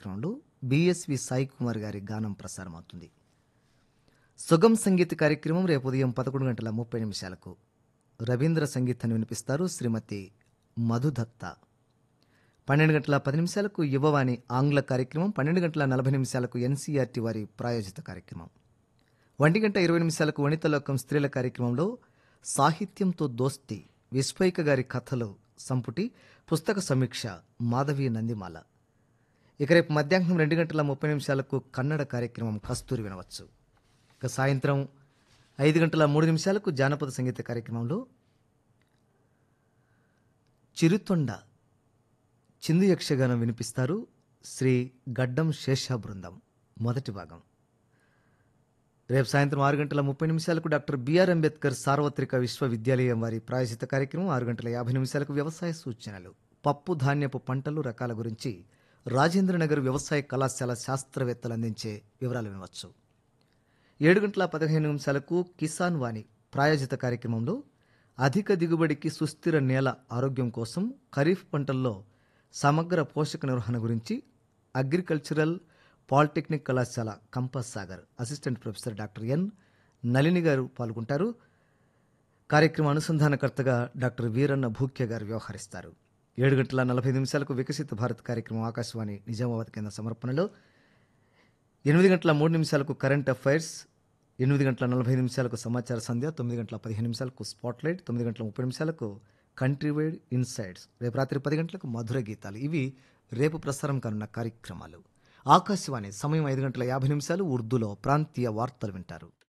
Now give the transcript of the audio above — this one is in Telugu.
కార్యక్రమంలో బిఎస్వి సాయి కుమార్ గారి గానం ప్రసారమవుతుంది సుగం సంగీత కార్యక్రమం రేపు ఉదయం పదకొండు గంటల ముప్పై నిమిషాలకు రవీంద్ర సంగీతాన్ని వినిపిస్తారు శ్రీమతి మధుదత్త పన్నెండు గంటల పది నిమిషాలకు యువవాణి ఆంగ్ల కార్యక్రమం పన్నెండు గంటల నలభై నిమిషాలకు ఎన్సీఆర్టీ వారి ప్రాయోజిత కార్యక్రమం ఒంటి గంట ఇరవై నిమిషాలకు వనితలోకం స్త్రీల కార్యక్రమంలో సాహిత్యంతో దోస్తి విశ్వైక గారి కథలు సంపుటి పుస్తక సమీక్ష మాధవి నందిమాల ఇక రేపు మధ్యాహ్నం రెండు గంటల ముప్పై నిమిషాలకు కన్నడ కార్యక్రమం కస్తూరి వినవచ్చు ఇక సాయంత్రం ఐదు గంటల మూడు నిమిషాలకు జానపద సంగీత కార్యక్రమంలో చిరుతొండ చిందు యక్షగానం వినిపిస్తారు శ్రీ గడ్డం శేష బృందం మొదటి భాగం రేపు సాయంత్రం ఆరు గంటల ముప్పై నిమిషాలకు డాక్టర్ బిఆర్ అంబేద్కర్ సార్వత్రిక విశ్వవిద్యాలయం వారి ప్రాయశిత కార్యక్రమం ఆరు గంటల యాభై నిమిషాలకు వ్యవసాయ సూచనలు పప్పు ధాన్యపు పంటలు రకాల గురించి రాజేంద్రనగర్ వ్యవసాయ కళాశాల శాస్త్రవేత్తలు అందించే వివరాలు వినవచ్చు ఏడు గంటల పదిహేను నిమిషాలకు కిసాన్ వాణి ప్రాయోజిత కార్యక్రమంలో అధిక దిగుబడికి సుస్థిర నేల ఆరోగ్యం కోసం ఖరీఫ్ పంటల్లో సమగ్ర పోషక నిర్వహణ గురించి అగ్రికల్చరల్ పాలిటెక్నిక్ కళాశాల campus Sagar assistant professor doctor N Nalini garu పాల్గొంటారు కార్యక్రమ అనుసంధానకర్తగా డాక్టర్ వీరన్న భూక్య గారు వ్యవహరిస్తారు ఏడు గంటల నలభై నిమిషాలకు వికసిత భారత్ కార్యక్రమం ఆకాశవాణి నిజామాబాద్ కేంద్ర సమర్పణలో ఎనిమిది గంటల మూడు నిమిషాలకు కరెంట్ అఫైర్స్ ఎనిమిది గంటల నలభై నిమిషాలకు సమాచార సంధ్య తొమ్మిది గంటల పదిహేను నిమిషాలకు స్పాట్లైట్ తొమ్మిది గంటల ముప్పై నిమిషాలకు కంట్రీ వైడ్ ఇన్సైడ్స్ రేపు రాత్రి పది గంటలకు మధుర గీతాలు ఇవి రేపు ప్రసారం కానున్న కార్యక్రమాలు ఆకాశవాణి సమయం ఐదు గంటల యాభై నిమిషాలు ఉర్దూలో ప్రాంతీయ వార్తలు వింటారు